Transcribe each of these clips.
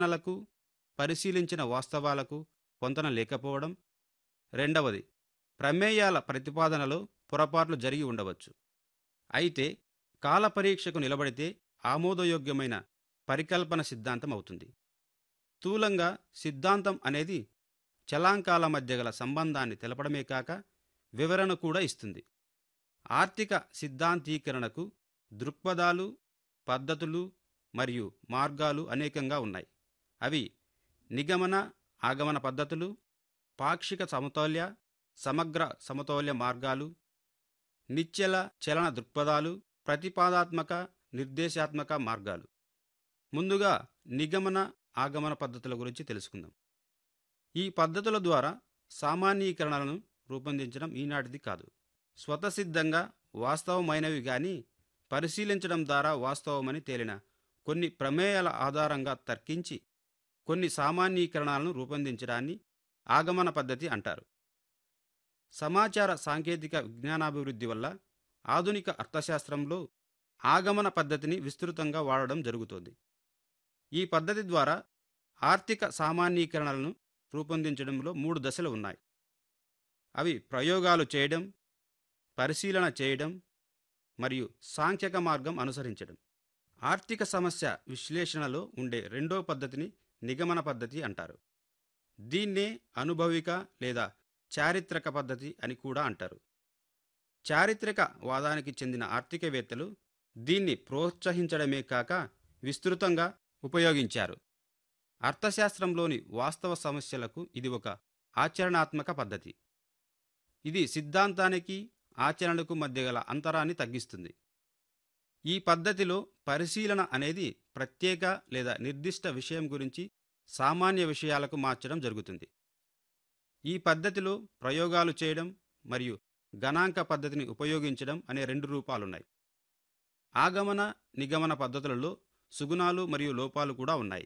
లకు పరిశీలించిన వాస్తవాలకు పొంతన లేకపోవడం రెండవది ప్రమేయాల ప్రతిపాదనలో పొరపాట్లు జరిగి ఉండవచ్చు అయితే కాల పరీక్షకు నిలబడితే ఆమోదయోగ్యమైన పరికల్పన సిద్ధాంతం అవుతుంది స్థూలంగా సిద్ధాంతం అనేది చలాంకాల మధ్య గల సంబంధాన్ని తెలపడమే కాక వివరణ కూడా ఇస్తుంది ఆర్థిక సిద్ధాంతీకరణకు దృక్పథాలు పద్ధతులు మరియు మార్గాలు అనేకంగా ఉన్నాయి అవి నిగమన ఆగమన పద్ధతులు పాక్షిక సమతౌల్య సమగ్ర సమతౌల్య మార్గాలు నిశ్చల చలన దృక్పథాలు ప్రతిపాదాత్మక నిర్దేశాత్మక మార్గాలు ముందుగా నిగమన ఆగమన పద్ధతుల గురించి తెలుసుకుందాం ఈ పద్ధతుల ద్వారా సామాన్యీకరణలను రూపొందించడం ఈనాటిది కాదు స్వతసిద్ధంగా వాస్తవమైనవి గాని పరిశీలించడం ద్వారా వాస్తవమని తేలిన కొన్ని ప్రమేయాల ఆధారంగా తర్కించి కొన్ని సామాన్యీకరణలను రూపొందించడాన్ని ఆగమన పద్ధతి అంటారు సమాచార సాంకేతిక విజ్ఞానాభివృద్ధి వల్ల ఆధునిక అర్థశాస్త్రంలో ఆగమన పద్ధతిని విస్తృతంగా వాడడం జరుగుతోంది ఈ పద్ధతి ద్వారా ఆర్థిక సామాన్యీకరణలను రూపొందించడంలో మూడు దశలు ఉన్నాయి అవి ప్రయోగాలు చేయడం పరిశీలన చేయడం మరియు సాంఖ్యక మార్గం అనుసరించడం ఆర్థిక సమస్య విశ్లేషణలో ఉండే రెండో పద్ధతిని నిగమన పద్ధతి అంటారు దీన్నే అనుభవిక లేదా చారిత్రక పద్ధతి అని కూడా అంటారు చారిత్రక వాదానికి చెందిన ఆర్థికవేత్తలు దీన్ని ప్రోత్సహించడమే కాక విస్తృతంగా ఉపయోగించారు అర్థశాస్త్రంలోని వాస్తవ సమస్యలకు ఇది ఒక ఆచరణాత్మక పద్ధతి ఇది సిద్ధాంతానికి ఆచరణకు మధ్య గల అంతరాన్ని తగ్గిస్తుంది ఈ పద్ధతిలో పరిశీలన అనేది ప్రత్యేక లేదా నిర్దిష్ట విషయం గురించి సామాన్య విషయాలకు మార్చడం జరుగుతుంది ఈ పద్ధతిలో ప్రయోగాలు చేయడం మరియు గణాంక పద్ధతిని ఉపయోగించడం అనే రెండు రూపాలున్నాయి ఆగమన నిగమన పద్ధతులలో సుగుణాలు మరియు లోపాలు కూడా ఉన్నాయి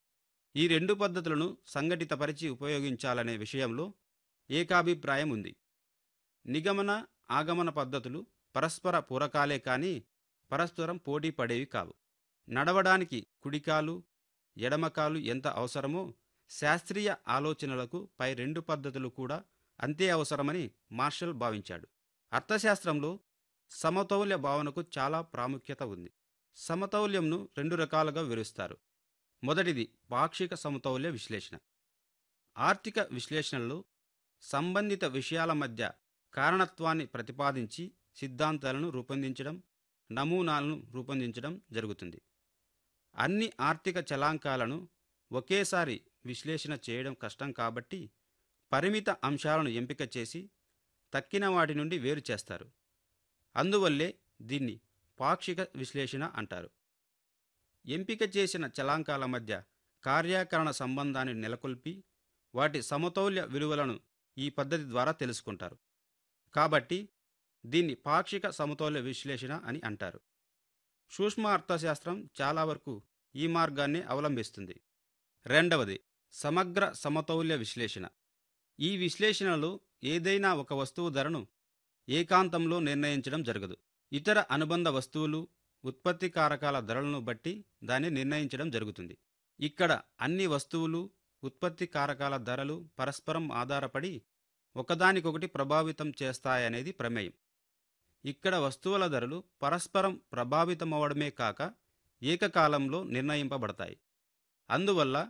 ఈ రెండు పద్ధతులను సంఘటితపరిచి ఉపయోగించాలనే విషయంలో ఏకాభిప్రాయం ఉంది నిగమన ఆగమన పద్ధతులు పరస్పర పూరకాలే కానీ పరస్పరం పోటీ పడేవి కావు నడవడానికి కుడికాలు ఎడమకాలు ఎంత అవసరమో శాస్త్రీయ ఆలోచనలకు పై రెండు పద్ధతులు కూడా అంతే అవసరమని మార్షల్ భావించాడు అర్థశాస్త్రంలో సమతౌల్య భావనకు చాలా ప్రాముఖ్యత ఉంది సమతౌల్యంను రెండు రకాలుగా వివరిస్తారు మొదటిది పాక్షిక సమతౌల్య విశ్లేషణ ఆర్థిక విశ్లేషణలో సంబంధిత విషయాల మధ్య కారణత్వాన్ని ప్రతిపాదించి సిద్ధాంతాలను రూపొందించడం నమూనాలను రూపొందించడం జరుగుతుంది అన్ని ఆర్థిక చలాంకాలను ఒకేసారి విశ్లేషణ చేయడం కష్టం కాబట్టి పరిమిత అంశాలను ఎంపిక చేసి తక్కిన వాటి నుండి వేరు చేస్తారు అందువల్లే దీన్ని పాక్షిక విశ్లేషణ అంటారు ఎంపిక చేసిన చలాంకాల మధ్య కార్యాకరణ సంబంధాన్ని నెలకొల్పి వాటి సమతౌల్య విలువలను ఈ పద్ధతి ద్వారా తెలుసుకుంటారు కాబట్టి దీన్ని పాక్షిక సమతౌల్య విశ్లేషణ అని అంటారు సూక్ష్మ అర్థశాస్త్రం చాలా వరకు ఈ మార్గాన్ని అవలంబిస్తుంది రెండవది సమగ్ర సమతౌల్య విశ్లేషణ ఈ విశ్లేషణలో ఏదైనా ఒక వస్తువు ధరను ఏకాంతంలో నిర్ణయించడం జరగదు ఇతర అనుబంధ వస్తువులు ఉత్పత్తి కారకాల ధరలను బట్టి దాన్ని నిర్ణయించడం జరుగుతుంది ఇక్కడ అన్ని వస్తువులు ఉత్పత్తి కారకాల ధరలు పరస్పరం ఆధారపడి ఒకదానికొకటి ప్రభావితం చేస్తాయనేది ప్రమేయం ఇక్కడ వస్తువుల ధరలు పరస్పరం ప్రభావితమవడమే కాక ఏకకాలంలో నిర్ణయింపబడతాయి అందువల్ల